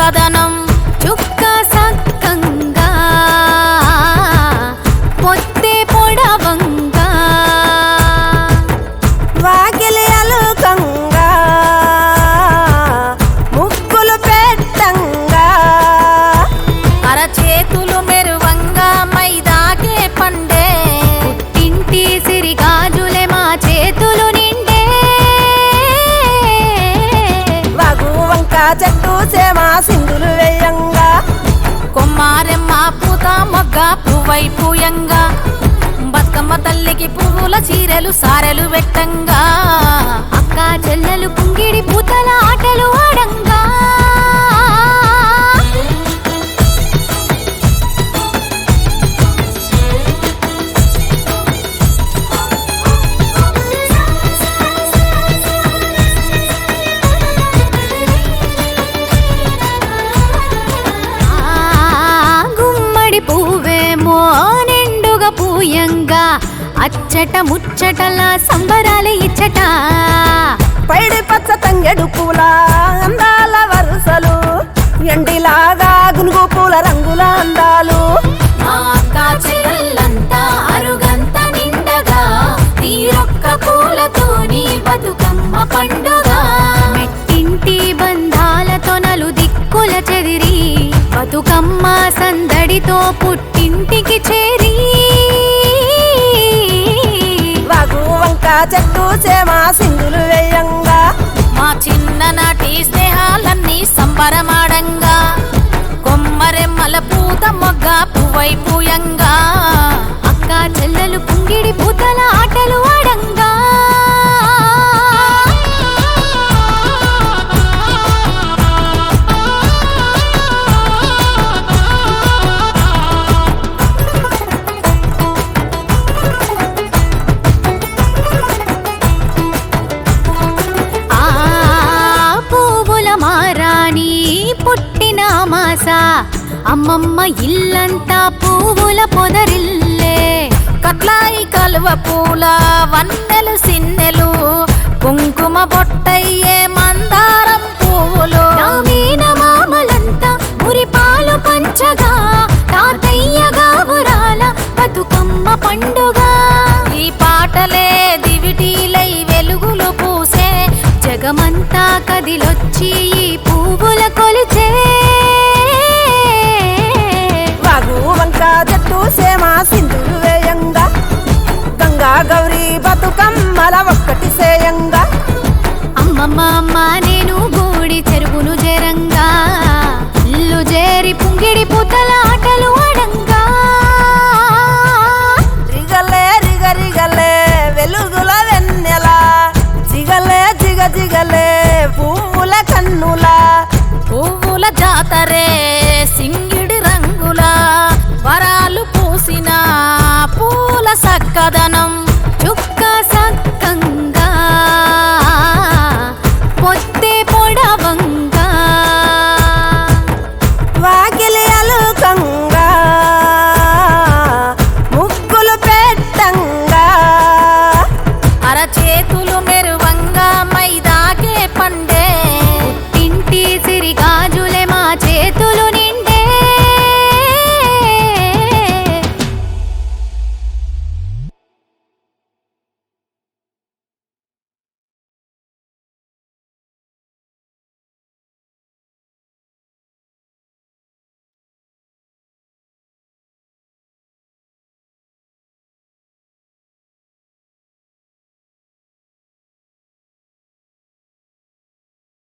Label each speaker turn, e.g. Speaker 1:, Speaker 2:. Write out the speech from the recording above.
Speaker 1: చక్కదనం చుక్క సక్కంగా పొత్తే పొడవంగా
Speaker 2: వాకిలి అలుకంగా ముక్కులు పెట్టంగా
Speaker 1: అరచేతులు మెరువంగా మైదాకే పండే పుట్టింటి సిరిగాజులే మా చేతులు నిండే
Speaker 2: వాగు వంక చెట్టు సేమ సింధులు వేయంగా
Speaker 1: కొమ్మారెమ్మ పూత మొగ్గ పువ్వై పూయంగా బతుకమ్మ తల్లికి పువ్వుల చీరలు సారెలు పెట్టంగా అక్క చెల్లెలు పుంగిడి పూతల ఆటలు ఆడంగా ఆ గుమ్మడి పువ్వేమో నిండుగా పూయంగా అచ్చట ముచ్చటల సంబరాలు ఇచ్చట
Speaker 2: పైడి పచ్చ తంగెడు పూల అందాల వరుసలు ఎండిలాగా గునుగు పూల రంగుల అందాలు
Speaker 1: మా అక్క చెల్లెళ్ళంతా అరుగంత నిండగా తీరొక్క పూలతోని బతుకమ్మ పండుగ మెట్టింటి బంధాలతో నలు దిక్కుల చెదిరి బతుకమ్మ సందడితో పుట్టింటికి చేరి
Speaker 2: వాగు వంక చెట్టు సేమ సింధులు వేయంగా
Speaker 1: మా చిన్ననాటి స్నేహాలన్నీ సంబరమాడంగా కొమ్మరెమ్మల పూత మొగ్గ పువ్వై పూయంగా అక్క చెల్లెలు పుంగిడి పూతల ఆటలు ఆడంగా ఆ పువ్వుల మారాణి పుట్టిన మాస అమ్మమ్మ ఇల్లంతా పువ్వుల పొదరిల్లే కట్లాయి కలువ పూల వన్నెలు సిన్నెలు కుంకుమ బొట్టయ్యే